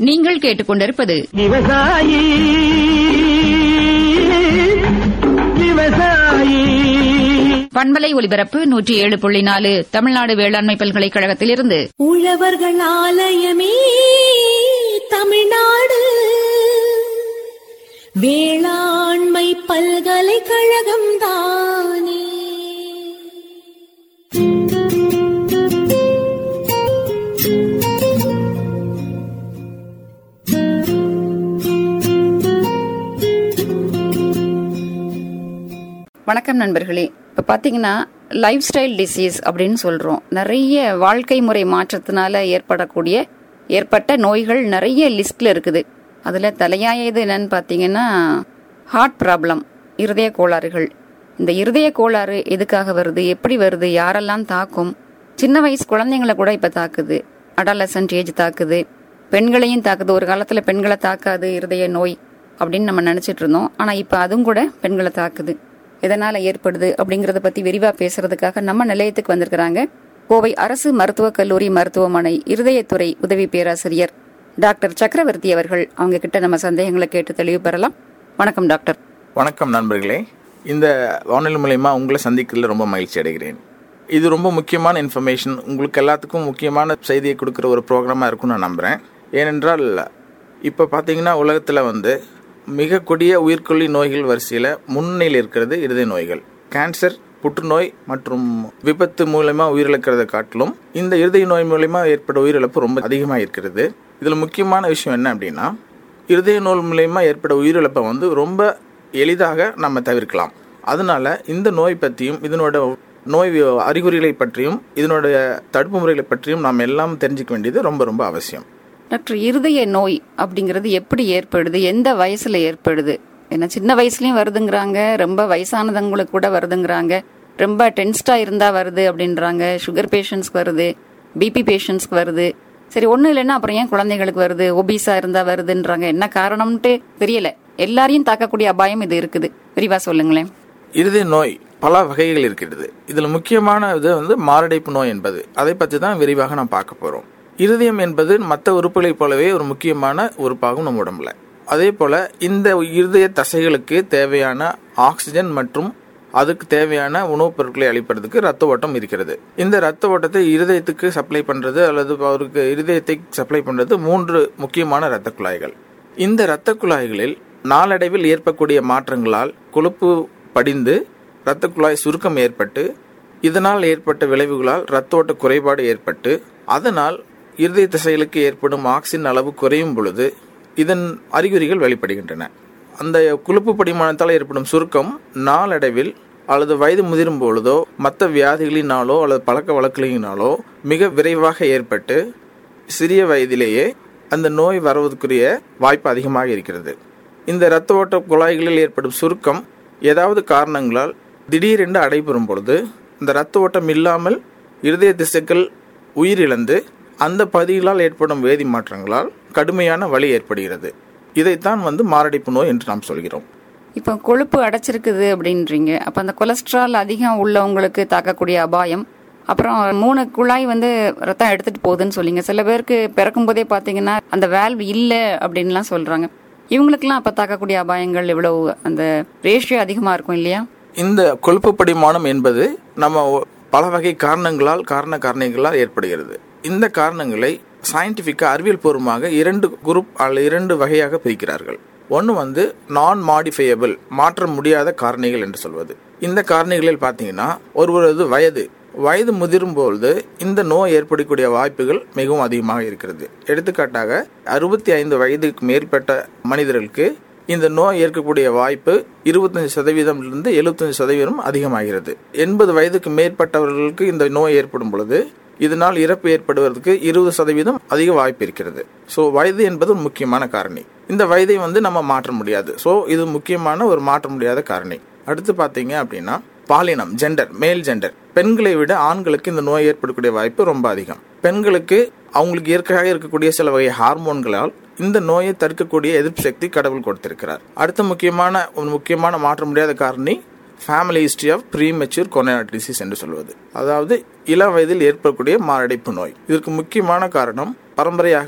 நீங்கள் கேட்டுக்கொண்டிருப்பது விவசாயி விவசாயி பண்பலை ஒலிபரப்பு நூற்றி ஏழு புள்ளி நாலு தமிழ்நாடு வேளாண்மை பல்கலைக்கழகத்திலிருந்து உழவர்கள் ஆலயமே தமிழ்நாடு வேளாண்மை பல்கலைக்கழகம் தானே வணக்கம் நண்பர்களே இப்போ பார்த்தீங்கன்னா லைஃப் ஸ்டைல் டிசீஸ் அப்படின்னு சொல்கிறோம் நிறைய வாழ்க்கை முறை மாற்றத்தினால ஏற்படக்கூடிய ஏற்பட்ட நோய்கள் நிறைய லிஸ்ட்டில் இருக்குது அதில் தலையாயது என்னன்னு பார்த்தீங்கன்னா ஹார்ட் ப்ராப்ளம் இருதய கோளாறுகள் இந்த இருதய கோளாறு எதுக்காக வருது எப்படி வருது யாரெல்லாம் தாக்கும் சின்ன வயசு குழந்தைங்களை கூட இப்போ தாக்குது அடாலசன்ட் ஏஜ் தாக்குது பெண்களையும் தாக்குது ஒரு காலத்தில் பெண்களை தாக்காது இருதய நோய் அப்படின்னு நம்ம நினச்சிட்டு இருந்தோம் ஆனால் இப்போ அதுவும் கூட பெண்களை தாக்குது எதனால ஏற்படுது அப்படிங்கறத பத்தி விரிவா பேசுறதுக்காக நம்ம நிலையத்துக்கு வந்திருக்கிறாங்க கோவை அரசு மருத்துவக் கல்லூரி மருத்துவமனை இருதயத்துறை உதவி பேராசிரியர் டாக்டர் சக்கரவர்த்தி அவர்கள் அவங்க கிட்ட நம்ம சந்தேகங்களை கேட்டு தெளிவு பெறலாம் வணக்கம் டாக்டர் வணக்கம் நண்பர்களே இந்த வானொலி மூலயமா உங்களை சந்திக்கிறதுல ரொம்ப மகிழ்ச்சி அடைகிறேன் இது ரொம்ப முக்கியமான இன்ஃபர்மேஷன் உங்களுக்கு எல்லாத்துக்கும் முக்கியமான செய்தியை கொடுக்குற ஒரு ப்ரோக்ராமாக இருக்கும்னு நான் நம்புகிறேன் ஏனென்றால் இப்போ பார்த்தீங்கன்னா உலகத்தில் வந்து மிக கொடிய உயிர்கொல்லி நோய்கள் வரிசையில் முன்னிலையில் இருக்கிறது இருதய நோய்கள் கேன்சர் புற்றுநோய் மற்றும் விபத்து மூலமா உயிரிழக்கிறதை காட்டிலும் இந்த இருதய நோய் மூலயமா ஏற்பட உயிரிழப்பு ரொம்ப அதிகமாக இருக்கிறது இதில் முக்கியமான விஷயம் என்ன அப்படின்னா இருதய நோய் மூலயமா ஏற்பட உயிரிழப்பை வந்து ரொம்ப எளிதாக நம்ம தவிர்க்கலாம் அதனால இந்த நோய் பற்றியும் இதனோட நோய் அறிகுறிகளை பற்றியும் இதனுடைய தடுப்பு முறைகளை பற்றியும் நாம் எல்லாம் தெரிஞ்சுக்க வேண்டியது ரொம்ப ரொம்ப அவசியம் டாக்டர் இருதய நோய் அப்படிங்கிறது எப்படி ஏற்படுது எந்த வயசுல ஏற்படுது ஏன்னா சின்ன வயசுலயும் வருதுங்கிறாங்க ரொம்ப வயசானவங்களுக்கு கூட வருதுங்கிறாங்க ரொம்ப டென்ஸ்டா இருந்தா வருது அப்படின்றாங்க சுகர் பேஷண்ட்ஸ்க்கு வருது பிபி பேஷண்ட்ஸ்க்கு வருது சரி ஒன்றும் இல்லைன்னா அப்புறம் ஏன் குழந்தைகளுக்கு வருது ஒபீஸா இருந்தா வருதுன்றாங்க என்ன காரணம்ட்டு தெரியல எல்லாரையும் தாக்கக்கூடிய அபாயம் இது இருக்குது விரிவா சொல்லுங்களேன் இருதய நோய் பல வகைகள் இருக்கிறது இதில் முக்கியமான இது வந்து மாரடைப்பு நோய் என்பது அதை பற்றி தான் விரிவாக நாம் பார்க்க போகிறோம் இருதயம் என்பது மற்ற உறுப்புகளைப் போலவே ஒரு முக்கியமான உறுப்பாகும் நம்ம உடம்புல அதே போல இந்த இருதய தசைகளுக்கு தேவையான ஆக்சிஜன் மற்றும் அதுக்கு தேவையான உணவுப் பொருட்களை அளிப்பதற்கு ரத்த ஓட்டம் இருக்கிறது இந்த ரத்த ஓட்டத்தை இருதயத்துக்கு சப்ளை பண்றது அல்லது அவருக்கு இருதயத்தை சப்ளை பண்றது மூன்று முக்கியமான இரத்த குழாய்கள் இந்த இரத்த குழாய்களில் நாளடைவில் ஏற்படக்கூடிய மாற்றங்களால் கொழுப்பு படிந்து இரத்த குழாய் சுருக்கம் ஏற்பட்டு இதனால் ஏற்பட்ட விளைவுகளால் இரத்த ஓட்ட குறைபாடு ஏற்பட்டு அதனால் இருதய திசைகளுக்கு ஏற்படும் ஆக்சிஜன் அளவு குறையும் பொழுது இதன் அறிகுறிகள் வெளிப்படுகின்றன அந்த கொழுப்பு படிமானத்தால் ஏற்படும் சுருக்கம் நாளடைவில் அல்லது வயது முதிரும் பொழுதோ மற்ற வியாதிகளினாலோ அல்லது பழக்க வழக்கங்களினாலோ மிக விரைவாக ஏற்பட்டு சிறிய வயதிலேயே அந்த நோய் வருவதற்குரிய வாய்ப்பு அதிகமாக இருக்கிறது இந்த இரத்த ஓட்ட குழாய்களில் ஏற்படும் சுருக்கம் ஏதாவது காரணங்களால் திடீரென்று அடைபெறும் பொழுது இந்த இரத்த ஓட்டம் இல்லாமல் இருதய திசுக்கள் உயிரிழந்து அந்த பகுதிகளால் ஏற்படும் வேதி மாற்றங்களால் கடுமையான வலி ஏற்படுகிறது இதைத்தான் வந்து மாரடைப்பு நோய் என்று நாம் சொல்கிறோம் இப்போ கொழுப்பு அடைச்சிருக்குது அப்படின்றீங்க அப்ப அந்த கொலஸ்ட்ரால் அதிகம் உள்ளவங்களுக்கு தாக்கக்கூடிய அபாயம் அப்புறம் மூணு குழாய் வந்து ரத்தம் எடுத்துட்டு போகுதுன்னு சொல்லிங்க சில பேருக்கு பிறக்கும் போதே பாத்தீங்கன்னா அந்த வேல்வ் இல்ல அப்படின்லாம் சொல்றாங்க இவங்களுக்கெல்லாம் அப்ப தாக்கக்கூடிய அபாயங்கள் இவ்வளவு அந்த ரேஷியோ அதிகமா இருக்கும் இல்லையா இந்த கொழுப்பு படிமானம் என்பது நம்ம ஒ- பல வகை காரணங்களால் காரண காரணிகளால் ஏற்படுகிறது இந்த காரணங்களை சயின்டிஃபிக்கா அறிவியல் பூர்வமாக இரண்டு குரூப் அல்ல இரண்டு வகையாக பிரிக்கிறார்கள் ஒன்று வந்து நான் மாடிஃபையபிள் மாற்ற முடியாத காரணிகள் என்று சொல்வது இந்த காரணிகளில் பார்த்தீங்கன்னா ஒருவரது வயது வயது முதிரும் பொழுது இந்த நோய் ஏற்படக்கூடிய வாய்ப்புகள் மிகவும் அதிகமாக இருக்கிறது எடுத்துக்காட்டாக அறுபத்தி ஐந்து வயதுக்கு மேற்பட்ட மனிதர்களுக்கு இந்த நோய் ஏற்கக்கூடிய வாய்ப்பு இருபத்தஞ்சு சதவீதம்லிருந்து எழுபத்தஞ்சு சதவீதம் அதிகமாகிறது எண்பது வயதுக்கு மேற்பட்டவர்களுக்கு இந்த நோய் ஏற்படும் பொழுது இதனால் இறப்பு ஏற்படுவதற்கு இருபது சதவீதம் அதிக வாய்ப்பு இருக்கிறது ஸோ வயது என்பது ஒரு முக்கியமான காரணி இந்த வயதை வந்து நம்ம மாற்ற முடியாது ஸோ இது முக்கியமான ஒரு மாற்ற முடியாத காரணி அடுத்து பார்த்தீங்க அப்படின்னா பாலினம் ஜெண்டர் மேல் ஜெண்டர் பெண்களை விட ஆண்களுக்கு இந்த நோய் ஏற்படக்கூடிய வாய்ப்பு ரொம்ப அதிகம் பெண்களுக்கு அவங்களுக்கு இயற்கையாக இருக்கக்கூடிய சில வகை ஹார்மோன்களால் இந்த நோயை தடுக்கக்கூடிய எதிர்ப்பு சக்தி கடவுள் கொடுத்திருக்கிறார் அடுத்த முக்கியமான ஒரு முக்கியமான மாற்ற முடியாத காரணி family history of premature coronary disease என்று சொல்வது அதாவது இள வயதில் ஏற்படக்கூடிய மாரடைப்பு நோய் இதற்கு முக்கியமான காரணம் பரம்பரையாக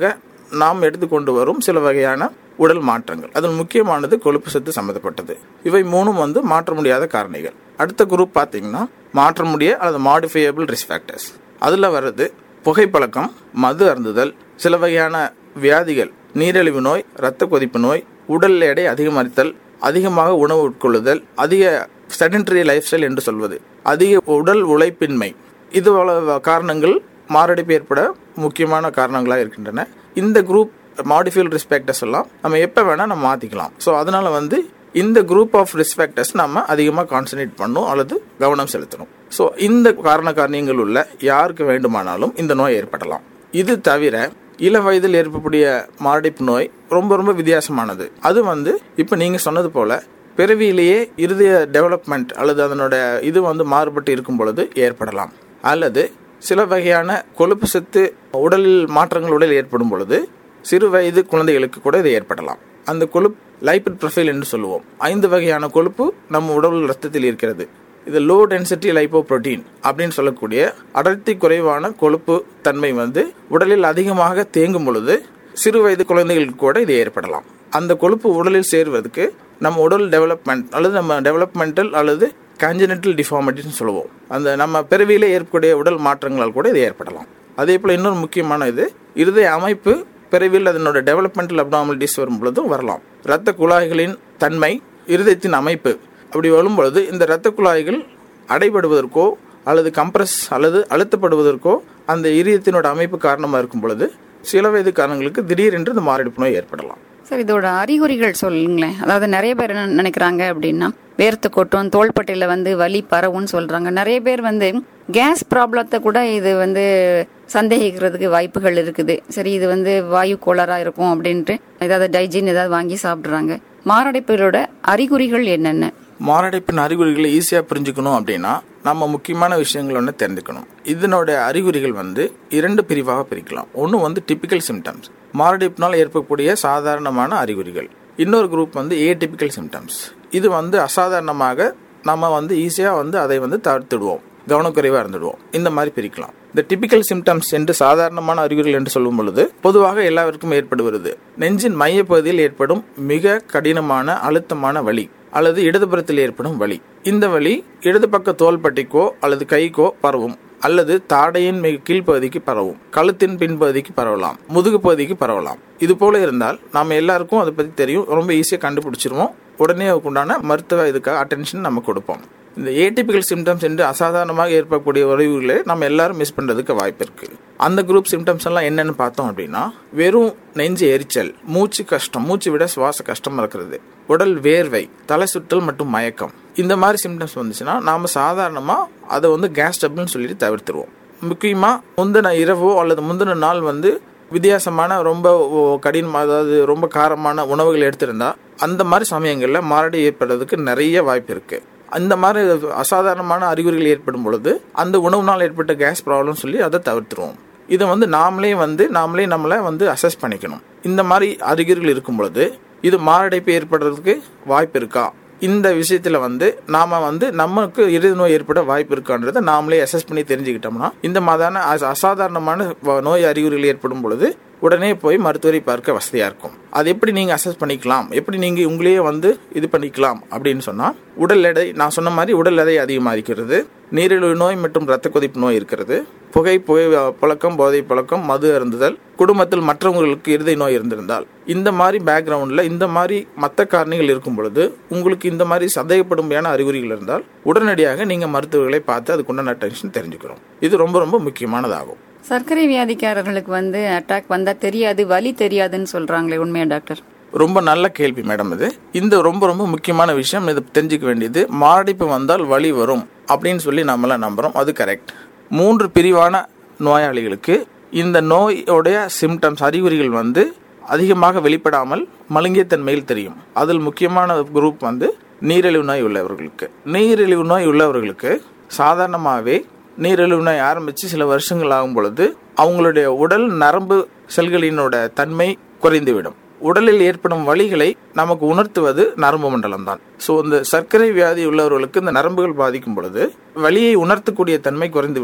நாம் எடுத்துக்கொண்டு வரும் சில வகையான உடல் மாற்றங்கள் அதில் முக்கியமானது கொழுப்பு சத்து சம்மந்தப்பட்டது இவை மூணும் வந்து மாற்ற முடியாத காரணிகள் அடுத்த குரூப் பார்த்தீங்கன்னா மாற்ற முடிய அல்லது மாடிஃபையபிள் ரிஸ்க் ஃபேக்டர்ஸ் அதில் வர்றது புகைப்பழக்கம் மது அருந்துதல் சில வகையான வியாதிகள் நீரிழிவு நோய் இரத்த கொதிப்பு நோய் உடல் எடை அதிகமரித்தல் அதிகமாக உணவு உட்கொள்ளுதல் அதிக செடன்டரி லைஃப் ஸ்டைல் என்று சொல்வது அதிக உடல் உழைப்பின்மை இது போல காரணங்கள் மாரடைப்பு ஏற்பட முக்கியமான காரணங்களாக இருக்கின்றன இந்த குரூப் மாடிஃபைல் ரிஸ்பெக்டர்ஸ் எல்லாம் நம்ம எப்போ வேணால் நம்ம மாற்றிக்கலாம் ஸோ அதனால வந்து இந்த குரூப் ஆஃப் ரிஸ்பெக்டர்ஸ் நம்ம அதிகமாக கான்சன்ட்ரேட் பண்ணணும் அல்லது கவனம் செலுத்தணும் ஸோ இந்த காரண காரணியங்கள் உள்ள யாருக்கு வேண்டுமானாலும் இந்த நோய் ஏற்படலாம் இது தவிர இள வயதில் ஏற்படக்கூடிய மாரடைப்பு நோய் ரொம்ப ரொம்ப வித்தியாசமானது அது வந்து இப்போ நீங்கள் சொன்னது போல பிறவியிலேயே இருதய டெவலப்மெண்ட் அல்லது அதனோட இது வந்து மாறுபட்டு இருக்கும் பொழுது ஏற்படலாம் அல்லது சில வகையான கொழுப்பு சத்து உடலில் மாற்றங்கள் உடலில் ஏற்படும் பொழுது சிறு வயது குழந்தைகளுக்கு கூட இது ஏற்படலாம் அந்த கொழுப்பு லைபிட் ப்ரொஃபைல் என்று சொல்லுவோம் ஐந்து வகையான கொழுப்பு நம்ம உடல் ரத்தத்தில் இருக்கிறது இது லோ டென்சிட்டி லைப்போ புரோட்டீன் அப்படின்னு சொல்லக்கூடிய அடர்த்தி குறைவான கொழுப்பு தன்மை வந்து உடலில் அதிகமாக தேங்கும் பொழுது சிறு வயது குழந்தைகளுக்கு கூட இது ஏற்படலாம் அந்த கொழுப்பு உடலில் சேர்வதற்கு நம்ம உடல் டெவலப்மெண்ட் அல்லது நம்ம டெவலப்மெண்டல் அல்லது கான்ஜெனட்டல் டிஃபார்மிட்டின்னு சொல்லுவோம் அந்த நம்ம பிறவியிலே ஏற்படக்கூடிய உடல் மாற்றங்களால் கூட இது ஏற்படலாம் அதே போல் இன்னொரு முக்கியமான இது இருதய அமைப்பு பிறவியில் அதனோட டெவலப்மெண்டல் அப்டாமலிட்டிஸ் வரும் பொழுதும் வரலாம் இரத்த குழாய்களின் தன்மை இருதயத்தின் அமைப்பு அப்படி வரும் பொழுது இந்த இரத்த குழாய்கள் அடைபடுவதற்கோ அல்லது கம்ப்ரஸ் அல்லது அழுத்தப்படுவதற்கோ அந்த இதயத்தினோட அமைப்பு காரணமாக இருக்கும் பொழுது சில வயது காரணங்களுக்கு திடீரென்று இந்த மாரடைப்பு நோய் ஏற்படலாம் சார் இதோட அறிகுறிகள் சொல்லுங்களேன் அதாவது நிறைய பேர் என்ன நினைக்கிறாங்க அப்படின்னா வேர்த்து கொட்டும் தோள்பட்டையில வந்து வலி பரவும்னு சொல்றாங்க நிறைய பேர் வந்து கேஸ் ப்ராப்ளத்தை கூட இது வந்து சந்தேகிக்கிறதுக்கு வாய்ப்புகள் இருக்குது சரி இது வந்து வாயு கோளாறா இருக்கும் அப்படின்ட்டு ஏதாவது டைஜின் ஏதாவது வாங்கி சாப்பிடுறாங்க மாரடைப்புகளோட அறிகுறிகள் என்னென்ன மாரடைப்பின் அறிகுறிகளை ஈஸியாக புரிஞ்சுக்கணும் அப்படின்னா நம்ம முக்கியமான விஷயங்கள் ஒன்று தெரிஞ்சுக்கணும் இதனோட அறிகுறிகள் வந்து இரண்டு பிரிவாக பிரிக்கலாம் ஒன்று வந்து டிபிக்கல் சிம்டம்ஸ் மாரடைப்பினால் ஏற்படக்கூடிய சாதாரணமான அறிகுறிகள் இன்னொரு குரூப் வந்து ஏடிபிக்கல் சிம்டம்ஸ் இது வந்து அசாதாரணமாக நம்ம வந்து ஈஸியாக வந்து அதை வந்து தவிர்த்துடுவோம் கவனக்குறைவாக இருந்துடுவோம் இந்த மாதிரி பிரிக்கலாம் இந்த டிபிக்கல் சிம்டம்ஸ் என்று சாதாரணமான அறிகுறிகள் என்று சொல்லும் பொழுது பொதுவாக எல்லாருக்கும் ஏற்படுவது நெஞ்சின் மையப்பகுதியில் ஏற்படும் மிக கடினமான அழுத்தமான வலி அல்லது இடதுபுறத்தில் ஏற்படும் வலி இந்த வலி இடது பக்க தோள்பட்டைக்கோ அல்லது கைக்கோ பரவும் அல்லது தாடையின் மிக கீழ்ப்பகுதிக்கு பரவும் கழுத்தின் பின்பகுதிக்கு பரவலாம் முதுகு பகுதிக்கு பரவலாம் இது போல இருந்தால் நாம எல்லாருக்கும் அதை பத்தி தெரியும் ரொம்ப ஈஸியாக கண்டுபிடிச்சிருவோம் உடனே அதுக்குண்டான மருத்துவ இதுக்காக அட்டென்ஷன் நம்ம கொடுப்போம் இந்த ஏடிபிக்கல் சிம்டம்ஸ் என்று அசாதாரணமாக ஏற்படக்கூடிய உறவுகளை நம்ம எல்லாரும் மிஸ் பண்றதுக்கு வாய்ப்பு இருக்கு அந்த குரூப் சிம்டம்ஸ் எல்லாம் என்னன்னு பார்த்தோம் அப்படின்னா வெறும் நெஞ்சு எரிச்சல் மூச்சு கஷ்டம் மூச்சு விட சுவாச கஷ்டம் இருக்கிறது உடல் வேர்வை தலை சுற்றல் மற்றும் மயக்கம் இந்த மாதிரி சிம்டம்ஸ் வந்துச்சுன்னா நாம சாதாரணமா அதை வந்து கேஸ் டபுள்னு சொல்லிட்டு தவிர்த்துருவோம் முக்கியமா முந்தின இரவோ அல்லது முந்தின நாள் வந்து வித்தியாசமான ரொம்ப கடினம் அதாவது ரொம்ப காரமான உணவுகள் எடுத்திருந்தா அந்த மாதிரி சமயங்கள்ல மாரடை ஏற்படுறதுக்கு நிறைய வாய்ப்பு இருக்கு அந்த மாதிரி அசாதாரணமான அறிகுறிகள் ஏற்படும் பொழுது அந்த உணவுனால் ஏற்பட்ட கேஸ் ப்ராப்ளம் சொல்லி அதை தவிர்த்துருவோம் இதை வந்து நாமளே வந்து நாமளே நம்மளை வந்து அசஸ் பண்ணிக்கணும் இந்த மாதிரி அறிகுறிகள் இருக்கும் பொழுது இது மாரடைப்பு ஏற்படுறதுக்கு வாய்ப்பு இருக்கா இந்த விஷயத்துல வந்து நாம வந்து நமக்கு இருதய நோய் ஏற்பட வாய்ப்பு இருக்கான்றதை நாமளே அசஸ் பண்ணி தெரிஞ்சுக்கிட்டோம்னா இந்த மாதிரியான அச- அசாதாரணமான வ- நோய் அறிகுறிகள் ஏற்படும் பொழுது உடனே போய் மருத்துவரை பார்க்க வசதியா இருக்கும் அது எப்படி நீங்க அசஸ் பண்ணிக்கலாம் எப்படி நீங்க உங்களையே வந்து இது பண்ணிக்கலாம் அப்படின்னு சொன்னா உடல் எடை நான் சொன்ன மாதிரி உடல் எடை அதிகமாகிறது நீரிழிவு நோய் மற்றும் இரத்த கொதிப்பு நோய் இருக்கிறது புகை புகை பழக்கம் போதை பழக்கம் மது அருந்துதல் குடும்பத்தில் மற்றவங்களுக்கு இருதய நோய் இருந்திருந்தால் இந்த மாதிரி பேக்ரவுண்டில் இந்த மாதிரி மற்ற காரணிகள் இருக்கும் பொழுது உங்களுக்கு இந்த மாதிரி சந்தேகப்படும்படியான அறிகுறிகள் இருந்தால் உடனடியாக நீங்கள் மருத்துவர்களை பார்த்து அதுக்குண்டான டென்ஷன் தெரிஞ்சுக்கிறோம் இது ரொம்ப ரொம்ப முக்கியமானதாகும் சர்க்கரை வியாதிக்காரர்களுக்கு வந்து அட்டாக் வந்தா தெரியாது வலி தெரியாதுன்னு சொல்றாங்களே உண்மையா டாக்டர் ரொம்ப நல்ல கேள்வி மேடம் இது இந்த ரொம்ப ரொம்ப முக்கியமான விஷயம் இது தெரிஞ்சுக்க வேண்டியது மாரடைப்பு வந்தால் வலி வரும் அப்படின்னு சொல்லி நம்மளாம் நம்புறோம் அது கரெக்ட் மூன்று பிரிவான நோயாளிகளுக்கு இந்த நோயோடைய சிம்டம்ஸ் அறிகுறிகள் வந்து அதிகமாக வெளிப்படாமல் மழுங்கிய தன்மையில் தெரியும் அதில் முக்கியமான குரூப் வந்து நீரிழிவு நோய் உள்ளவர்களுக்கு நீரிழிவு நோய் உள்ளவர்களுக்கு சாதாரணமாகவே நீரிழிவு நோய் ஆரம்பித்து சில வருஷங்கள் ஆகும் பொழுது அவங்களுடைய உடல் நரம்பு செல்களினோட தன்மை குறைந்துவிடும் உடலில் ஏற்படும் வலிகளை நமக்கு உணர்த்துவது நரம்பு மண்டலம் தான் ஸோ இந்த சர்க்கரை வியாதி உள்ளவர்களுக்கு இந்த நரம்புகள் பாதிக்கும் பொழுது வலியை உணர்த்தக்கூடிய தன்மை குறைந்துவிடும்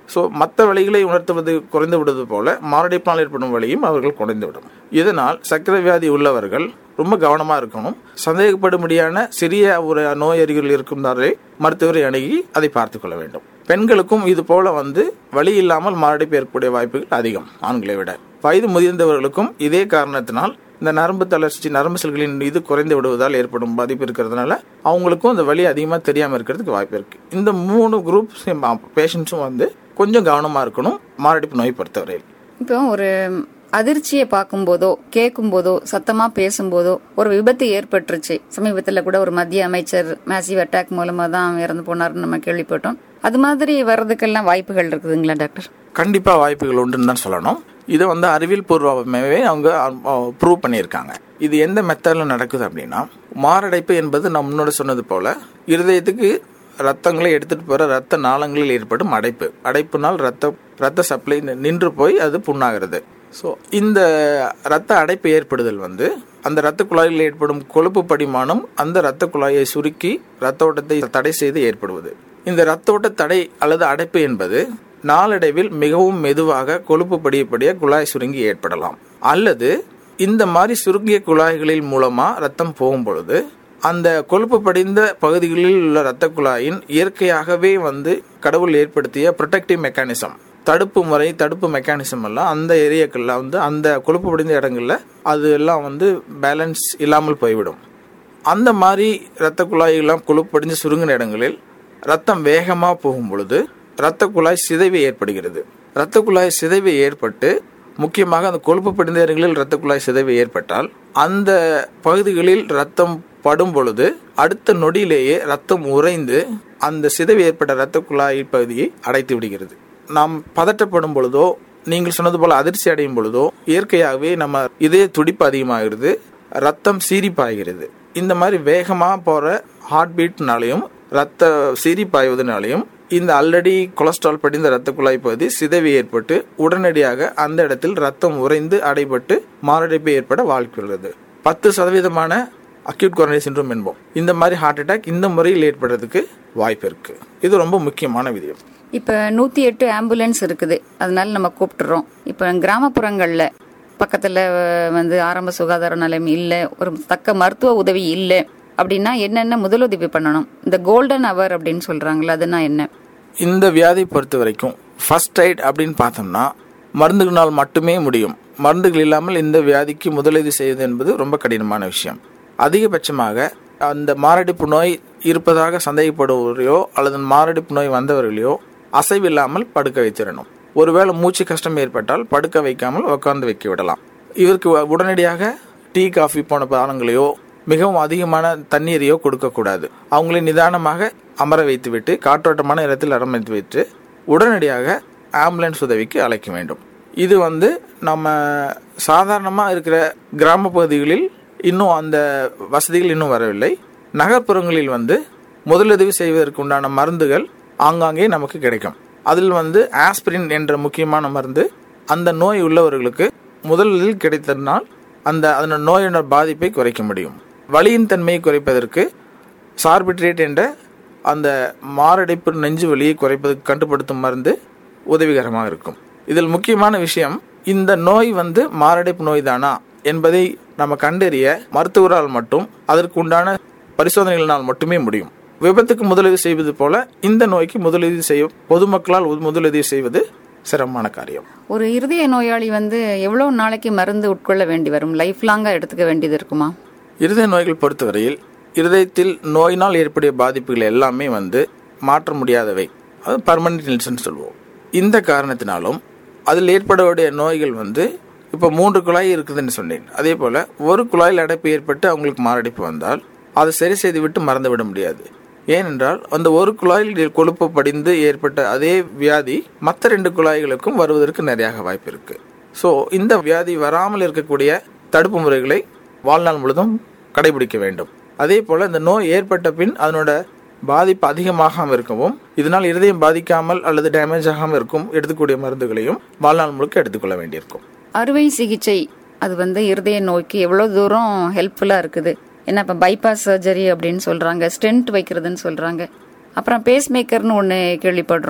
ஸோ மற்ற வழிகளை உணர்த்துவது குறைந்து விடுவது போல மாரடைப்பினால் ஏற்படும் வழியும் அவர்கள் குறைந்துவிடும் இதனால் சர்க்கரை வியாதி உள்ளவர்கள் ரொம்ப கவனமாக இருக்கணும் சந்தேகப்படும்படியான சிறிய ஒரு நோய் அறிகுறிகள் இருக்கும்னாலே மருத்துவரை அணுகி அதை பார்த்து கொள்ள வேண்டும் பெண்களுக்கும் இது போல வந்து வழி இல்லாமல் மாரடைப்பு ஏற்படைய வாய்ப்புகள் அதிகம் ஆண்களை விட வயது முதிர்ந்தவர்களுக்கும் இதே காரணத்தினால் இந்த நரம்பு தளர்ச்சி நரம்பு செல்களின் இது குறைந்து விடுவதால் ஏற்படும் பாதிப்பு இருக்கிறதுனால அவங்களுக்கும் அந்த வலி அதிகமாக தெரியாமல் இருக்கிறதுக்கு வாய்ப்பு இருக்கு இந்த மூணு குரூப் பேஷண்ட்ஸும் வந்து கொஞ்சம் கவனமாக இருக்கணும் மாரடைப்பு நோய் பொறுத்தவரையில் இப்போ ஒரு அதிர்ச்சியை பார்க்கும்போதோ கேட்கும்போதோ சத்தமா பேசும்போதோ ஒரு விபத்து ஏற்பட்டுருச்சு சமீபத்துல கூட ஒரு மத்திய அமைச்சர் மேசிவ் அட்டாக் மூலமா தான் இறந்து போனார்னு நம்ம கேள்விப்பட்டோம் அது மாதிரி வர்றதுக்கெல்லாம் வாய்ப்புகள் இருக்குதுங்களா டாக்டர் கண்டிப்பாக வாய்ப்புகள் உண்டுன்னு தான் சொல்லணும் இதை வந்து அறிவியல் பூர்வமாகவே அவங்க ப்ரூவ் பண்ணியிருக்காங்க இது எந்த மெத்தடில் நடக்குது அப்படின்னா மாரடைப்பு என்பது நான் முன்னோட சொன்னது போல இருதயத்துக்கு ரத்தங்களை எடுத்துட்டு போற ரத்த நாளங்களில் ஏற்படும் அடைப்பு அடைப்புனால் ரத்த ரத்த சப்ளை நின்று போய் அது புண்ணாகிறது ஸோ இந்த ரத்த அடைப்பு ஏற்படுதல் வந்து அந்த ரத்த குழாயில் ஏற்படும் கொழுப்பு படிமானம் அந்த ரத்த குழாயை சுருக்கி ரத்த ஓட்டத்தை தடை செய்து ஏற்படுவது இந்த ரத்த ஓட்ட தடை அல்லது அடைப்பு என்பது நாளடைவில் மிகவும் மெதுவாக கொழுப்பு படியப்படிய குழாய் சுருங்கி ஏற்படலாம் அல்லது இந்த மாதிரி சுருங்கிய குழாய்களில் மூலமா ரத்தம் போகும் பொழுது அந்த கொழுப்பு படிந்த பகுதிகளில் உள்ள இரத்த குழாயின் இயற்கையாகவே வந்து கடவுள் ஏற்படுத்திய ப்ரொடெக்டிவ் மெக்கானிசம் தடுப்பு முறை தடுப்பு மெக்கானிசம் எல்லாம் அந்த ஏரியாக்கள்ல வந்து அந்த கொழுப்பு படிந்த இடங்கள்ல அது எல்லாம் வந்து பேலன்ஸ் இல்லாமல் போய்விடும் அந்த மாதிரி இரத்த குழாயெல்லாம் கொழுப்பு படிஞ்சு சுருங்கின இடங்களில் ரத்தம் வேகமாக போகும் பொழுது இரத்த குழாய் சிதைவு ஏற்படுகிறது இரத்த குழாய் சிதைவு ஏற்பட்டு முக்கியமாக அந்த கொழுப்பு படிந்த இடங்களில் இரத்த குழாய் சிதைவு ஏற்பட்டால் அந்த பகுதிகளில் ரத்தம் படும் பொழுது அடுத்த நொடியிலேயே ரத்தம் உறைந்து அந்த சிதைவு ஏற்பட்ட இரத்த குழாய் பகுதியை அடைத்து விடுகிறது நாம் பதட்டப்படும் பொழுதோ நீங்கள் சொன்னது போல அதிர்ச்சி அடையும் பொழுதோ இயற்கையாகவே நம்ம இதய துடிப்பு அதிகமாகிறது ரத்தம் சீரிப்பாய்கிறது இந்த மாதிரி வேகமாக போகிற ஹார்ட் பீட்னாலையும் ரத்த சீரிப்பாய்வதனாலையும் இந்த ஆல்ரெடி கொலஸ்ட்ரால் படிந்த ரத்த குழாய் பகுதி சிதைவு ஏற்பட்டு உடனடியாக அந்த இடத்தில் ரத்தம் உறைந்து அடைபட்டு மாரடைப்பு ஏற்பட வாழ்க்கிறது பத்து சதவீதமான அக்யூட் கொரோனரி சின்ரோம் என்போம் இந்த மாதிரி ஹார்ட் அட்டாக் இந்த முறையில் ஏற்படுறதுக்கு வாய்ப்பு இருக்கு இது ரொம்ப முக்கியமான விதியம் இப்ப நூத்தி எட்டு ஆம்புலன்ஸ் இருக்குது அதனால நம்ம கூப்பிட்டுறோம் இப்ப கிராமப்புறங்கள்ல பக்கத்துல அஹ், வந்து ஆரம்ப சுகாதார நிலையம் இல்ல ஒரு தக்க மருத்துவ உதவி இல்ல அப்படின்னா என்னென்ன முதலுதவி பண்ணணும் இந்த கோல்டன் அவர் அப்படின்னு சொல்றாங்களா அதுனா என்ன இந்த வியாதி பொறுத்த வரைக்கும் ஃபர்ஸ்ட் எய்ட் அப்படின்னு பார்த்தோம்னா மருந்துகளால் மட்டுமே முடியும் மருந்துகள் இல்லாமல் இந்த வியாதிக்கு முதலுதவி செய்வது என்பது ரொம்ப கடினமான விஷயம் அதிகபட்சமாக அந்த மாரடைப்பு நோய் இருப்பதாக சந்தேகப்படுவோரையோ அல்லது மாரடைப்பு நோய் வந்தவர்களையோ அசைவில்லாமல் படுக்க வைத்திடணும் ஒருவேளை மூச்சு கஷ்டம் ஏற்பட்டால் படுக்க வைக்காமல் உட்கார்ந்து வைக்க விடலாம் இவருக்கு உடனடியாக டீ காஃபி போன பானங்களையோ மிகவும் அதிகமான தண்ணீரையோ கொடுக்கக்கூடாது அவங்களை நிதானமாக அமர வைத்துவிட்டு காற்றோட்டமான இடத்தில் அரமைத்து விட்டு உடனடியாக ஆம்புலன்ஸ் உதவிக்கு அழைக்க வேண்டும் இது வந்து நம்ம சாதாரணமாக இருக்கிற கிராம பகுதிகளில் இன்னும் அந்த வசதிகள் இன்னும் வரவில்லை நகர்ப்புறங்களில் வந்து முதலுதவி செய்வதற்கு உண்டான மருந்துகள் ஆங்காங்கே நமக்கு கிடைக்கும் அதில் வந்து ஆஸ்பிரின் என்ற முக்கியமான மருந்து அந்த நோய் உள்ளவர்களுக்கு முதலில் கிடைத்ததனால் அந்த அதன நோயோட பாதிப்பை குறைக்க முடியும் வலியின் தன்மையை குறைப்பதற்கு சார்பிட்ரேட் என்ற அந்த மாரடைப்பு நெஞ்சு வலியை குறைப்பதற்கு கட்டுப்படுத்தும் மருந்து உதவிகரமாக இருக்கும் இதில் முக்கியமான விஷயம் இந்த நோய் வந்து மாரடைப்பு நோய் தானா என்பதை நம்ம கண்டறிய மருத்துவரால் மட்டும் அதற்கு உண்டான பரிசோதனைகளினால் மட்டுமே முடியும் விபத்துக்கு முதலுதவி செய்வது போல இந்த நோய்க்கு முதலுதவி செய்ய பொதுமக்களால் உ- முதலுதவி செய்வது சிரமமான காரியம் ஒரு இருதய நோயாளி வந்து எவ்வளவு நாளைக்கு மருந்து உட்கொள்ள வேண்டி வரும் லைஃப் லாங்கா எடுத்துக்க வேண்டியது இருக்குமா இருதய நோய்கள் பொறுத்தவரையில் இருதயத்தில் நோயினால் ஏற்படைய பாதிப்புகள் எல்லாமே வந்து மாற்ற முடியாதவை அது பர்மனன்ட் இல்ஸ்ன்னு சொல்லுவோம் இந்த காரணத்தினாலும் அதில் ஏற்படக்கூடிய நோய்கள் வந்து இப்போ மூன்று குழாய் இருக்குதுன்னு சொன்னேன் அதே போல் ஒரு குழாயில் அடைப்பு ஏற்பட்டு அவங்களுக்கு மாரடைப்பு வந்தால் அதை சரி செய்து விட்டு மறந்து விட முடியாது ஏனென்றால் அந்த ஒரு குழாயில் கொழுப்பு படிந்து ஏற்பட்ட அதே வியாதி மற்ற ரெண்டு குழாய்களுக்கும் வருவதற்கு நிறைய வாய்ப்பு இருக்கு ஸோ இந்த வியாதி வராமல் இருக்கக்கூடிய தடுப்பு முறைகளை வாழ்நாள் முழுதும் கடைபிடிக்க வேண்டும் அதே போல இந்த நோய் ஏற்பட்ட பின் அதனோட பாதிப்பு அதிகமாகாமல் இருக்கவும் இதனால் இருதயம் பாதிக்காமல் அல்லது டேமேஜ் ஆகாமல் இருக்கும் எடுத்துக்கூடிய மருந்துகளையும் வாழ்நாள் முழுக்க எடுத்துக்கொள்ள வேண்டியிருக்கும் அறுவை சிகிச்சை அது வந்து இருதய நோய்க்கு எவ்வளவு தூரம் ஹெல்ப்ஃபுல்லா இருக்குது ஏன்னா இப்ப பைபாஸ் சர்ஜரி அப்படின்னு சொல்றாங்க ஸ்டென்ட் வைக்கிறதுன்னு சொல்றாங்க அப்புறம் பேஸ் மேக்கர்னு ஒன்று கேள்விப்படுறோம்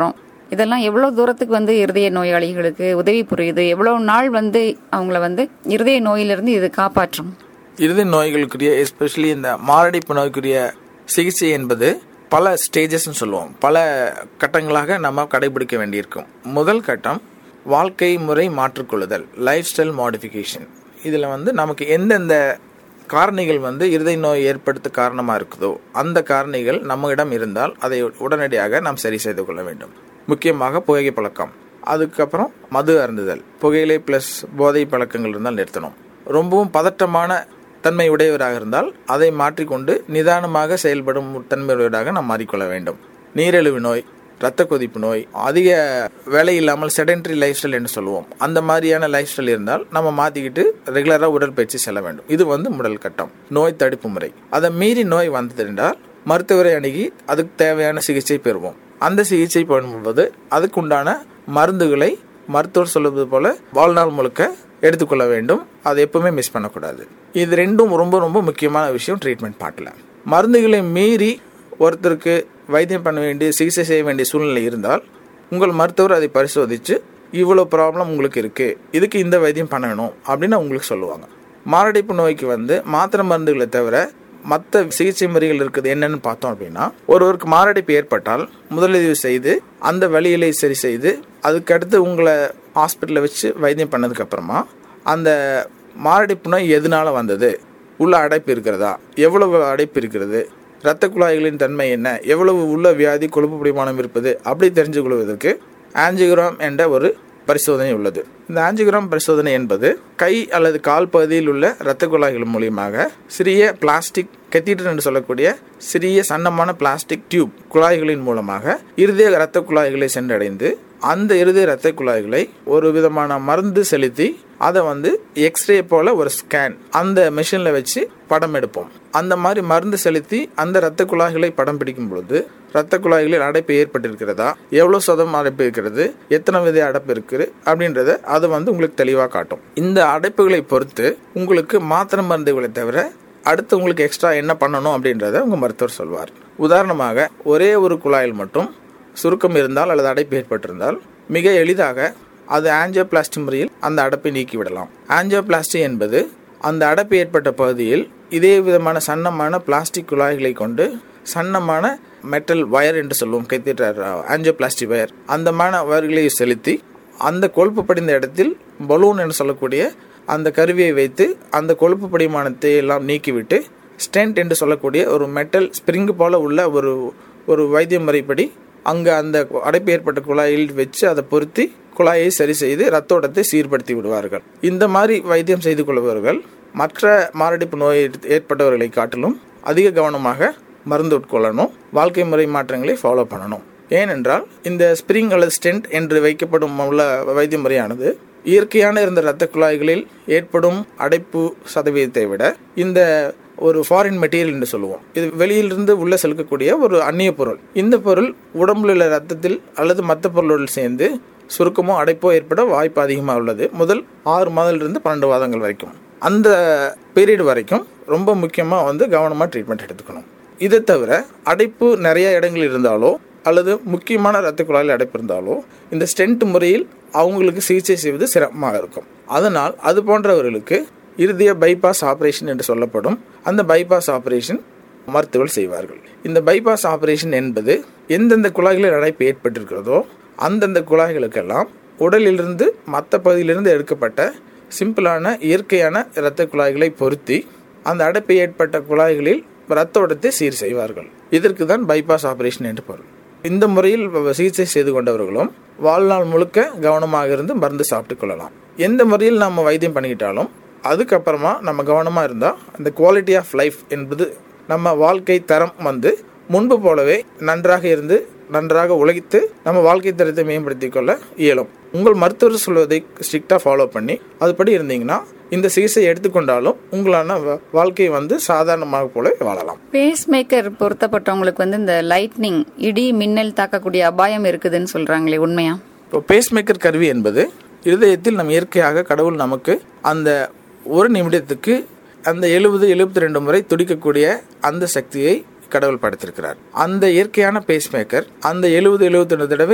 இதெல்லாம் எவ்வளவு தூரத்துக்கு வந்து இருதய நோயாளிகளுக்கு உதவி புரியுது எவ்வளவு நாள் வந்து அவங்கள வந்து இருதய நோயிலிருந்து இது காப்பாற்றும் இருதய நோய்களுக்குரிய எஸ்பெஷலி இந்த மாரடைப்பு நோய்க்குரிய சிகிச்சை என்பது பல ஸ்டேஜஸ்ன்னு சொல்லுவோம் பல கட்டங்களாக நம்ம கடைபிடிக்க வேண்டியிருக்கும் முதல் கட்டம் வாழ்க்கை முறை மாற்றிக்கொள்ளுதல் லைஃப் ஸ்டைல் மாடிஃபிகேஷன் இதில் வந்து நமக்கு எந்தெந்த காரணிகள் வந்து இருதய நோய் ஏற்படுத்த காரணமாக இருக்குதோ அந்த காரணிகள் நம்மிடம் இருந்தால் அதை உடனடியாக நாம் சரி செய்து கொள்ள வேண்டும் முக்கியமாக புகை பழக்கம் அதுக்கப்புறம் மது அருந்துதல் புகையிலை ப்ளஸ் போதை பழக்கங்கள் இருந்தால் நிறுத்தணும் ரொம்பவும் பதட்டமான தன்மை உடையவராக இருந்தால் அதை மாற்றிக்கொண்டு நிதானமாக செயல்படும் தன்மையுடையவராக நாம் மாறிக்கொள்ள வேண்டும் நீரிழிவு நோய் இரத்த கொதிப்பு நோய் அதிக வேலை இல்லாமல் செடென்ட்ரி லைஃப் ஸ்டைல் என்று சொல்லுவோம் அந்த மாதிரியான லைஃப் ஸ்டைல் இருந்தால் நம்ம மாற்றிக்கிட்டு ரெகுலராக உடற்பயிற்சி செல்ல வேண்டும் இது வந்து முதல் கட்டம் நோய் தடுப்பு முறை அதை மீறி நோய் வந்தது என்றால் மருத்துவரை அணுகி அதுக்கு தேவையான சிகிச்சை பெறுவோம் அந்த சிகிச்சை பண்ணும்போது அதுக்குண்டான மருந்துகளை மருத்துவர் சொல்லுவது போல வாழ்நாள் முழுக்க எடுத்துக்கொள்ள வேண்டும் அதை எப்பவுமே மிஸ் பண்ணக்கூடாது இது ரெண்டும் ரொம்ப ரொம்ப முக்கியமான விஷயம் ட்ரீட்மெண்ட் பாட்டில் மருந்துகளை மீறி ஒருத்தருக்கு வைத்தியம் பண்ண வேண்டிய சிகிச்சை செய்ய வேண்டிய சூழ்நிலை இருந்தால் உங்கள் மருத்துவர் அதை பரிசோதித்து இவ்வளோ ப்ராப்ளம் உங்களுக்கு இருக்குது இதுக்கு இந்த வைத்தியம் பண்ணணும் அப்படின்னு உங்களுக்கு சொல்லுவாங்க மாரடைப்பு நோய்க்கு வந்து மாத்திரை மருந்துகளை தவிர மற்ற சிகிச்சை முறைகள் இருக்குது என்னன்னு பார்த்தோம் அப்படின்னா ஒருவருக்கு மாரடைப்பு ஏற்பட்டால் முதலுதவி செய்து அந்த வழிகளை சரி செய்து அதுக்கடுத்து உங்களை ஹாஸ்பிட்டலில் வச்சு வைத்தியம் பண்ணதுக்கு அப்புறமா அந்த மாரடைப்பு நோய் எதனால வந்தது உள்ள அடைப்பு இருக்கிறதா எவ்வளவு அடைப்பு இருக்கிறது இரத்த குழாய்களின் தன்மை என்ன எவ்வளவு உள்ள வியாதி கொழுப்பு பிடிமானம் இருப்பது அப்படி தெரிஞ்சு கொள்வதற்கு ஆஞ்சியோகிராம் என்ற ஒரு பரிசோதனை உள்ளது இந்த ஆஞ்சியோகிராம் பரிசோதனை என்பது கை அல்லது கால் பகுதியில் உள்ள இரத்த குழாய்கள் மூலியமாக சிறிய பிளாஸ்டிக் கெத்தீட்டர் என்று சொல்லக்கூடிய சிறிய சன்னமான பிளாஸ்டிக் டியூப் குழாய்களின் மூலமாக இருதய இரத்த குழாய்களை சென்றடைந்து அந்த இருதய இரத்த குழாய்களை ஒரு விதமான மருந்து செலுத்தி அதை வந்து எக்ஸ்ரே போல ஒரு ஸ்கேன் அந்த மிஷின்ல வச்சு படம் எடுப்போம் அந்த மாதிரி மருந்து செலுத்தி அந்த இரத்த குழாய்களை படம் பிடிக்கும் பொழுது இரத்த குழாய்களில் அடைப்பு ஏற்பட்டிருக்கிறதா எவ்வளவு சதம் அடைப்பு இருக்கிறது எத்தனை வித அடைப்பு இருக்குது அப்படின்றத அது வந்து உங்களுக்கு தெளிவாக காட்டும் இந்த அடைப்புகளை பொறுத்து உங்களுக்கு மாத்திரை மருந்துகளை தவிர அடுத்து உங்களுக்கு எக்ஸ்ட்ரா என்ன பண்ணணும் அப்படின்றத உங்க மருத்துவர் சொல்வார் உதாரணமாக ஒரே ஒரு குழாயில் மட்டும் சுருக்கம் இருந்தால் அல்லது அடைப்பு ஏற்பட்டிருந்தால் மிக எளிதாக அது ஆஞ்சியோபிளாஸ்டி முறையில் அந்த அடைப்பை நீக்கிவிடலாம் ஆஞ்சியோபிளாஸ்டி என்பது அந்த அடைப்பு ஏற்பட்ட பகுதியில் இதே விதமான சன்னமான பிளாஸ்டிக் குழாய்களை கொண்டு சன்னமான மெட்டல் வயர் என்று சொல்லுவோம் கைத்திட்டர் ஆஞ்சியோபிளாஸ்டி வயர் அந்தமான வயர்களை செலுத்தி அந்த கொழுப்பு படிந்த இடத்தில் பலூன் என்று சொல்லக்கூடிய அந்த கருவியை வைத்து அந்த கொழுப்பு படிமானத்தை எல்லாம் நீக்கிவிட்டு ஸ்டென்ட் என்று சொல்லக்கூடிய ஒரு மெட்டல் ஸ்ப்ரிங் போல உள்ள ஒரு ஒரு வைத்திய முறைப்படி அங்கே அந்த அடைப்பு ஏற்பட்ட குழாயில் வச்சு அதை பொருத்தி குழாயை சரி செய்து ரத்த ஓட்டத்தை சீர்படுத்தி விடுவார்கள் இந்த மாதிரி வைத்தியம் செய்து கொள்பவர்கள் மற்ற மாரடைப்பு நோய் ஏற்பட்டவர்களை காட்டிலும் அதிக கவனமாக மருந்து உட்கொள்ளணும் வாழ்க்கை முறை மாற்றங்களை ஃபாலோ பண்ணணும் ஏனென்றால் இந்த ஸ்பிரிங் அல்லது ஸ்டென்ட் என்று வைக்கப்படும் உள்ள வைத்திய முறையானது இயற்கையான இருந்த இரத்த குழாய்களில் ஏற்படும் அடைப்பு சதவீதத்தை விட இந்த ஒரு ஃபாரின் மெட்டீரியல் என்று சொல்லுவோம் இது வெளியிலிருந்து உள்ள செலுக்கக்கூடிய ஒரு அந்நிய பொருள் இந்த பொருள் உடம்புல உள்ள ரத்தத்தில் அல்லது மற்ற பொருளோடு சேர்ந்து சுருக்கமோ அடைப்போ ஏற்பட வாய்ப்பு அதிகமாக உள்ளது முதல் ஆறு மாதத்திலிருந்து பன்னெண்டு மாதங்கள் வரைக்கும் அந்த பீரியட் வரைக்கும் ரொம்ப முக்கியமாக வந்து கவனமாக ட்ரீட்மெண்ட் எடுத்துக்கணும் இதை தவிர அடைப்பு நிறைய இடங்கள் இருந்தாலோ அல்லது முக்கியமான இரத்த குழாயில் அடைப்பு இருந்தாலோ இந்த ஸ்டென்ட் முறையில் அவங்களுக்கு சிகிச்சை செய்வது சிரமமாக இருக்கும் அதனால் அது போன்றவர்களுக்கு இருதய பைபாஸ் ஆபரேஷன் என்று சொல்லப்படும் அந்த பைபாஸ் ஆபரேஷன் மருத்துவர்கள் செய்வார்கள் இந்த பைபாஸ் ஆபரேஷன் என்பது எந்தெந்த குழாய்களில் அடைப்பு ஏற்பட்டிருக்கிறதோ அந்தந்த குழாய்களுக்கெல்லாம் உடலிலிருந்து மற்ற பகுதியிலிருந்து எடுக்கப்பட்ட சிம்பிளான இயற்கையான இரத்த குழாய்களை பொருத்தி அந்த அடைப்பு ஏற்பட்ட குழாய்களில் இரத்த ஓட்டத்தை சீர் செய்வார்கள் இதற்கு தான் பைபாஸ் ஆபரேஷன் என்று பொருள் இந்த முறையில் சிகிச்சை செய்து கொண்டவர்களும் வாழ்நாள் முழுக்க கவனமாக இருந்து மருந்து சாப்பிட்டு கொள்ளலாம் எந்த முறையில் நம்ம வைத்தியம் பண்ணிக்கிட்டாலும் அதுக்கப்புறமா நம்ம கவனமாக இருந்தால் அந்த குவாலிட்டி ஆஃப் லைஃப் என்பது நம்ம வாழ்க்கை தரம் வந்து முன்பு போலவே நன்றாக இருந்து நன்றாக உழைத்து நம்ம வாழ்க்கை தரத்தை மேம்படுத்திக் கொள்ள இயலும் உங்கள் மருத்துவர் சொல்வதை ஸ்ட்ரிக்டாக ஃபாலோ பண்ணி அதுபடி இருந்தீங்கன்னா இந்த சிகிச்சை எடுத்துக்கொண்டாலும் உங்களான வாழ்க்கை வந்து சாதாரணமாக போல வாழலாம் பேஸ் மேக்கர் பொருத்தப்பட்டவங்களுக்கு வந்து இந்த லைட்னிங் இடி மின்னல் தாக்கக்கூடிய அபாயம் இருக்குதுன்னு சொல்றாங்களே உண்மையா இப்போ பேஸ் மேக்கர் கருவி என்பது இருதயத்தில் நம் இயற்கையாக கடவுள் நமக்கு அந்த ஒரு நிமிடத்துக்கு அந்த எழுபது எழுபத்தி ரெண்டு முறை துடிக்கக்கூடிய அந்த சக்தியை கடவுள் படைத்திருக்கிறார் அந்த இயற்கையான பேஸ் மேக்கர் அந்த எழுபது எழுபத்தி ரெண்டு தடவை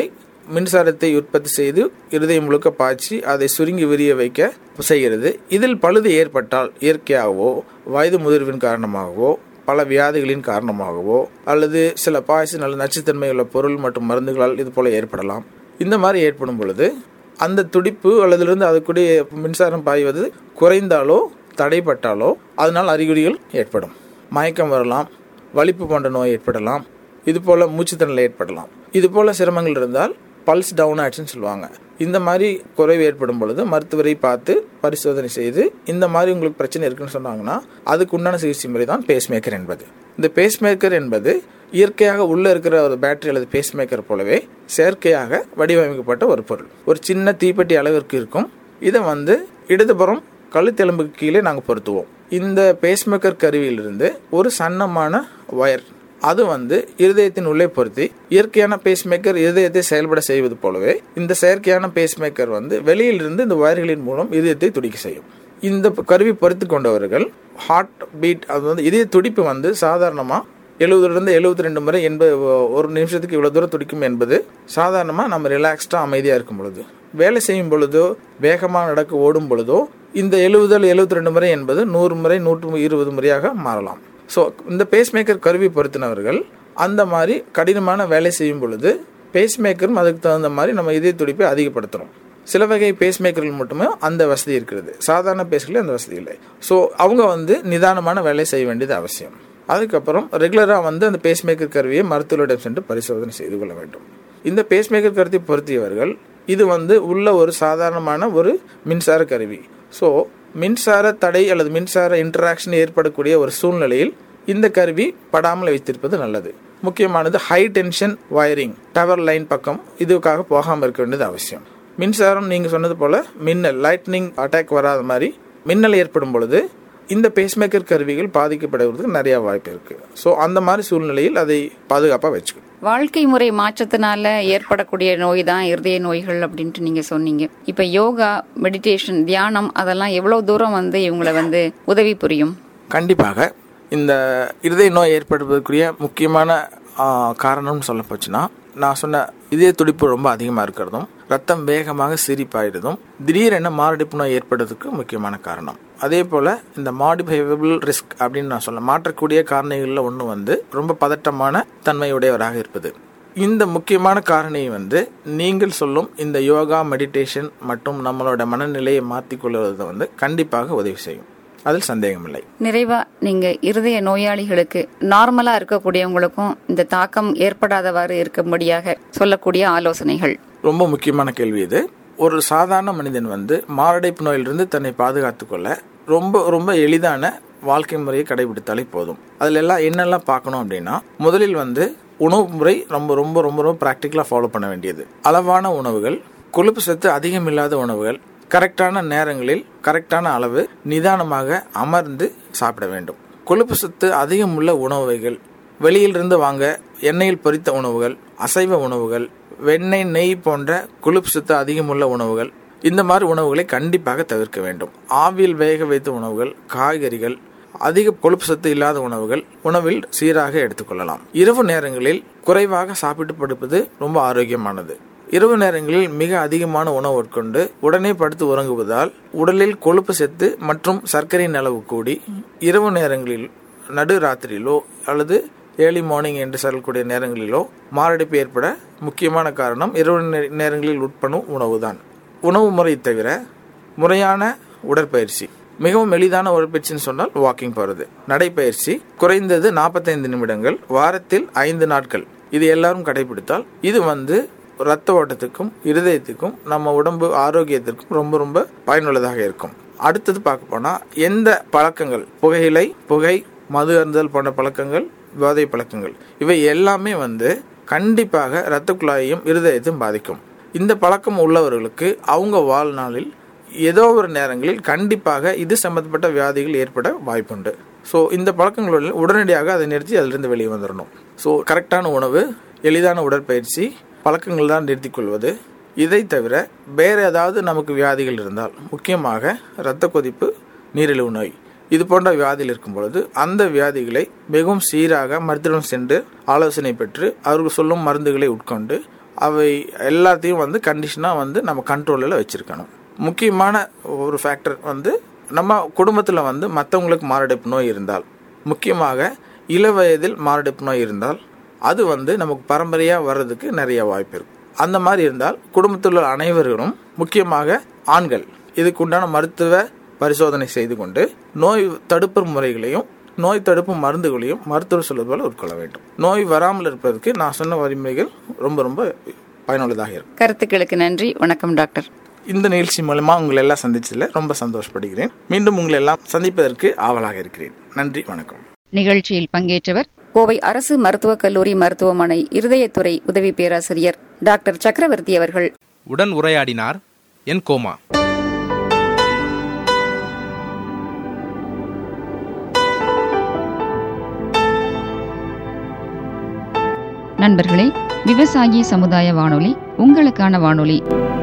மின்சாரத்தை உற்பத்தி செய்து இருதயம் முழுக்க பாய்ச்சி அதை சுருங்கி விரிய வைக்க செய்கிறது இதில் பழுது ஏற்பட்டால் இயற்கையாகவோ வயது முதிர்வின் காரணமாகவோ பல வியாதிகளின் காரணமாகவோ அல்லது சில பாய்ச்சல் அல்லது நச்சுத்தன்மை உள்ள பொருள் மற்றும் மருந்துகளால் இது போல ஏற்படலாம் இந்த மாதிரி ஏற்படும் பொழுது அந்த துடிப்பு அல்லதிலிருந்து அதுக்குடைய மின்சாரம் பாய்வது குறைந்தாலோ தடைப்பட்டாலோ அதனால் அறிகுறிகள் ஏற்படும் மயக்கம் வரலாம் வலிப்பு போன்ற நோய் ஏற்படலாம் இது போல் மூச்சுத்திணறல் ஏற்படலாம் இது போல் சிரமங்கள் இருந்தால் பல்ஸ் டவுன் ஆயிடுச்சுன்னு சொல்லுவாங்க இந்த மாதிரி குறைவு ஏற்படும் பொழுது மருத்துவரை பார்த்து பரிசோதனை செய்து இந்த மாதிரி உங்களுக்கு பிரச்சனை இருக்குன்னு சொன்னாங்கன்னா அதுக்கு உண்டான சிகிச்சை முறை தான் பேஸ்மேக்கர் என்பது இந்த பேஸ்மேக்கர் என்பது இயற்கையாக உள்ள இருக்கிற ஒரு பேட்டரி அல்லது பேஸ்மேக்கர் போலவே செயற்கையாக வடிவமைக்கப்பட்ட ஒரு பொருள் ஒரு சின்ன தீப்பெட்டி அளவிற்கு இருக்கும் இதை வந்து இடதுபுறம் கழுத்தெலும்புக்கு கீழே நாங்கள் பொருத்துவோம் இந்த பேஸ்மேக்கர் கருவியிலிருந்து ஒரு சன்னமான ஒயர் அது வந்து இருதயத்தின் உள்ளே பொருத்தி இயற்கையான பேஸ்மேக்கர் இருதயத்தை செயல்பட செய்வது போலவே இந்த செயற்கையான பேஸ்மேக்கர் வந்து வெளியிலிருந்து இந்த ஒயர்களின் மூலம் இதயத்தை துடிக்க செய்யும் இந்த கருவி பொருத்தி கொண்டவர்கள் ஹார்ட் பீட் அது வந்து இதய துடிப்பு வந்து சாதாரணமாக எழுபதுலேருந்து எழுபத்தி ரெண்டு முறை எண்பது ஒரு நிமிஷத்துக்கு இவ்வளோ தூரம் துடிக்கும் என்பது சாதாரணமாக நம்ம ரிலாக்ஸ்டாக அமைதியாக இருக்கும் பொழுது வேலை செய்யும் பொழுதோ வேகமாக நடக்க ஓடும் பொழுதோ இந்த எழுபது எழுபத்தி ரெண்டு முறை என்பது நூறு முறை நூற்று இருபது முறையாக மாறலாம் ஸோ இந்த பேஸ்மேக்கர் கருவி பொருத்தினவர்கள் அந்த மாதிரி கடினமான வேலை செய்யும் பொழுது பேஸ்மேக்கரும் அதுக்கு தகுந்த மாதிரி நம்ம இதய துடிப்பை அதிகப்படுத்துகிறோம் சில வகை பேஸ்மேக்கர்கள் மட்டுமே அந்த வசதி இருக்கிறது சாதாரண பேஸ்களில் அந்த வசதி இல்லை ஸோ அவங்க வந்து நிதானமான வேலை செய்ய வேண்டியது அவசியம் அதுக்கப்புறம் ரெகுலராக வந்து அந்த பேஸ்மேக்கர் கருவியை மருத்துவரிடம் சென்று பரிசோதனை செய்து கொள்ள வேண்டும் இந்த பேஸ்மேக்கர் கருத்தை பொருத்தியவர்கள் இது வந்து உள்ள ஒரு சாதாரணமான ஒரு மின்சார கருவி ஸோ மின்சார தடை அல்லது மின்சார இன்டராக்ஷன் ஏற்படக்கூடிய ஒரு சூழ்நிலையில் இந்த கருவி படாமல் வைத்திருப்பது நல்லது முக்கியமானது high tension wiring tower line பக்கம் இதுக்காக போகாமல் இருக்க வேண்டியது அவசியம் மின்சாரம் நீங்கள் சொன்னது போல் மின்னல் லைட்னிங் அட்டாக் வராத மாதிரி மின்னல் ஏற்படும் பொழுது இந்த பேஸ்மேக்கர் கருவிகள் பாதிக்கப்படுவதற்கு நிறைய வாய்ப்பு இருக்கு ஸோ அந்த மாதிரி சூழ்நிலையில் அதை பாதுகாப்பாக வச்சுக்கணும் வாழ்க்கை முறை மாற்றத்தினால ஏற்படக்கூடிய நோய் தான் இருதய நோய்கள் அப்படின்ட்டு நீங்க சொன்னீங்க இப்ப யோகா மெடிடேஷன் தியானம் அதெல்லாம் எவ்வளவு தூரம் வந்து இவங்களை வந்து உதவி புரியும் கண்டிப்பாக இந்த இருதய நோய் ஏற்படுவதற்குரிய முக்கியமான ஆ, காரணம்னு சொல்ல போச்சுன்னா நான் சொன்ன இதய துடிப்பு ரொம்ப அதிகமாக இருக்கிறதும் ரத்தம் வேகமாக சிரிப்பாயிடுதும் திடீரென மாரடைப்பு நோய் ஏற்படுறதுக்கு முக்கியமான காரணம் அதே போல் இந்த மாடிஃபைவபிள் ரிஸ்க் அப்படின்னு நான் சொல்ல மாற்றக்கூடிய காரணிகளில் ஒன்று வந்து ரொம்ப பதட்டமான தன்மையுடையவராக இருப்பது இந்த முக்கியமான காரணியை வந்து நீங்கள் சொல்லும் இந்த யோகா மெடிடேஷன் மற்றும் நம்மளோட மனநிலையை மாற்றிக்கொள்வது வந்து கண்டிப்பாக உதவி செய்யும் அதில் சந்தேகமில்லை நிறைவா நீங்க இருதய நோயாளிகளுக்கு நார்மலா இருக்கக்கூடியவங்களுக்கும் இந்த தாக்கம் ஏற்படாதவாறு இருக்கும்படியாக சொல்லக்கூடிய ஆலோசனைகள் ரொம்ப முக்கியமான கேள்வி இது ஒரு சாதாரண மனிதன் வந்து மாரடைப்பு நோயிலிருந்து தன்னை பாதுகாத்துக் கொள்ள ரொம்ப ரொம்ப எளிதான வாழ்க்கை முறையை கடைபிடித்தாலே போதும் அதுல எல்லாம் என்னெல்லாம் பார்க்கணும் அப்படின்னா முதலில் வந்து உணவு முறை ரொம்ப ரொம்ப ரொம்ப ரொம்ப ப்ராக்டிக்கலாக ஃபாலோ பண்ண வேண்டியது அளவான உணவுகள் கொழுப்பு சத்து அதிகம் இல்லாத உணவுகள் கரெக்டான நேரங்களில் கரெக்டான அளவு நிதானமாக அமர்ந்து சாப்பிட வேண்டும் கொழுப்பு சத்து அதிகம் உள்ள உணவுகள் வெளியிலிருந்து வாங்க எண்ணெயில் பொரித்த உணவுகள் அசைவ உணவுகள் வெண்ணெய் நெய் போன்ற கொழுப்பு சத்து அதிகமுள்ள உணவுகள் இந்த மாதிரி உணவுகளை கண்டிப்பாக தவிர்க்க வேண்டும் ஆவியில் வேக வைத்த உணவுகள் காய்கறிகள் அதிக கொழுப்பு சத்து இல்லாத உணவுகள் உணவில் சீராக எடுத்துக்கொள்ளலாம் இரவு நேரங்களில் குறைவாக சாப்பிட்டு படுப்பது ரொம்ப ஆரோக்கியமானது இரவு நேரங்களில் மிக அதிகமான உணவு உட்கொண்டு உடனே படுத்து உறங்குவதால் உடலில் கொழுப்பு சத்து மற்றும் சர்க்கரையின் அளவு கூடி இரவு நேரங்களில் நடு ராத்திரியிலோ அல்லது ஏர்லி மார்னிங் என்று சொல்லக்கூடிய நேரங்களிலோ மாரடைப்பு ஏற்பட முக்கியமான காரணம் இரவு நே- நேரங்களில் உட்படும் உணவுதான் உணவு முறை தவிர முறையான உடற்பயிற்சி மிகவும் எளிதான உடற்பயிற்சின்னு சொன்னால் வாக்கிங் போகிறது நடைப்பயிற்சி குறைந்தது நாற்பத்தைந்து நிமிடங்கள் வாரத்தில் ஐந்து நாட்கள் இது எல்லாரும் கடைபிடித்தால் இது வந்து ரத்த ஓட்டத்துக்கும் இருதயத்துக்கும் நம்ம உடம்பு ஆரோக்கியத்திற்கும் ரொம்ப ரொம்ப பயனுள்ளதாக இருக்கும் அடுத்தது பார்க்க போனா எந்த பழக்கங்கள் புகையிலை புகை மது அருந்தல் போன்ற பழக்கங்கள் போதை பழக்கங்கள் இவை எல்லாமே வந்து கண்டிப்பாக இரத்த குழாயையும் இருதயத்தையும் பாதிக்கும் இந்த பழக்கம் உள்ளவர்களுக்கு அவங்க வாழ்நாளில் ஏதோ ஒரு நேரங்களில் கண்டிப்பாக இது சம்பந்தப்பட்ட வியாதிகள் ஏற்பட வாய்ப்புண்டு ஸோ இந்த பழக்கங்களுடன் உடனடியாக அதை நிறுத்தி அதிலிருந்து வெளியே வந்துடணும் ஸோ கரெக்டான உணவு எளிதான உடற்பயிற்சி பழக்கங்கள் தான் நிறுத்திக் கொள்வது இதை தவிர வேறு ஏதாவது நமக்கு வியாதிகள் இருந்தால் முக்கியமாக இரத்த கொதிப்பு நீரிழிவு நோய் இது போன்ற வியாதிகள் இருக்கும் பொழுது அந்த வியாதிகளை மிகவும் சீராக மருத்துவம் சென்று ஆலோசனை பெற்று அவர்கள் சொல்லும் மருந்துகளை உட்கொண்டு அவை எல்லாத்தையும் வந்து கண்டிஷனாக வந்து நம்ம கண்ட்ரோலில் வச்சுருக்கணும் முக்கியமான ஒரு ஃபேக்டர் வந்து நம்ம குடும்பத்தில் வந்து மற்றவங்களுக்கு மாரடைப்பு நோய் இருந்தால் முக்கியமாக இள வயதில் மாரடைப்பு நோய் இருந்தால் அது வந்து நமக்கு பரம்பரையாக வர்றதுக்கு நிறைய வாய்ப்பு இருக்கும் அந்த மாதிரி இருந்தால் குடும்பத்தில் உள்ள அனைவர்களும் முக்கியமாக ஆண்கள் இதுக்கு உண்டான மருத்துவ பரிசோதனை செய்து கொண்டு நோய் தடுப்பு முறைகளையும் நோய் தடுப்பு மருந்துகளையும் மருத்துவர் சொல்வது போல உட்கொள்ள வேண்டும் நோய் வராமல் இருப்பதற்கு நான் சொன்ன வழிமுறைகள் ரொம்ப ரொம்ப பயனுள்ளதாக இருக்கும் கருத்துக்களுக்கு நன்றி வணக்கம் டாக்டர் இந்த நிகழ்ச்சி மூலமா உங்களை எல்லாம் சந்திச்சதுல ரொம்ப சந்தோஷப்படுகிறேன் மீண்டும் உங்களை எல்லாம் சந்திப்பதற்கு ஆவலாக இருக்கிறேன் நன்றி வணக்கம் நிகழ்ச்சியில் பங்கேற்றவர் கோவை அரசு மருத்துவக் கல்லூரி மருத்துவமனை இருதயத்துறை உதவி பேராசிரியர் டாக்டர் சக்கரவர்த்தி அவர்கள் உடன் உரையாடினார் என் கோமா நண்பர்களே விவசாயி சமுதாய வானொலி உங்களுக்கான வானொலி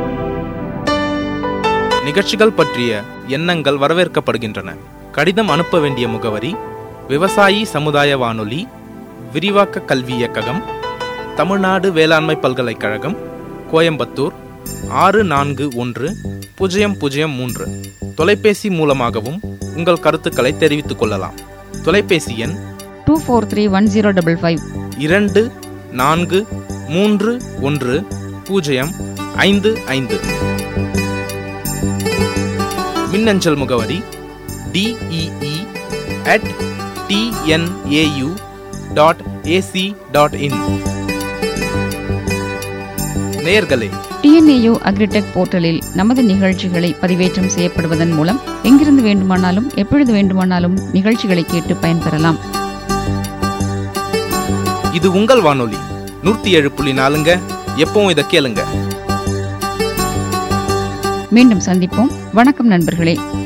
நிகழ்ச்சிகள் பற்றிய எண்ணங்கள் வரவேற்கப்படுகின்றன கடிதம் அனுப்ப வேண்டிய முகவரி விவசாயி சமுதாய வானொலி விரிவாக்க கல்வி இயக்ககம் தமிழ்நாடு வேளாண்மை பல்கலைக்கழகம் கோயம்புத்தூர் ஆறு நான்கு ஒன்று பூஜ்ஜியம் பூஜ்ஜியம் மூன்று தொலைபேசி மூலமாகவும் உங்கள் கருத்துக்களை தெரிவித்துக் கொள்ளலாம் தொலைபேசி எண் two four three one zero double five இரண்டு நான்கு மூன்று ஒன்று பூஜ்ஜியம் ஐந்து ஐந்து மின்னஞ்சல் முகவரி D E E at T N A U dot A C dot in நேயர்களே டிஎன்ஏயு அக்ரிடெக் போர்ட்டலில் நமது நிகழ்ச்சிகளை பதிவேற்றம் செய்யப்படுவதன் மூலம் எங்கிருந்து வேண்டுமானாலும் எப்பொழுது வேண்டுமானாலும் நிகழ்ச்சிகளை கேட்டு பயன்பெறலாம் இது உங்கள் வானொலி நூற்றி ஏழு புள்ளி நாலுங்க எப்பவும் இதை கேளுங்க மீண்டும் சந்திப்போம் வணக்கம் நண்பர்களே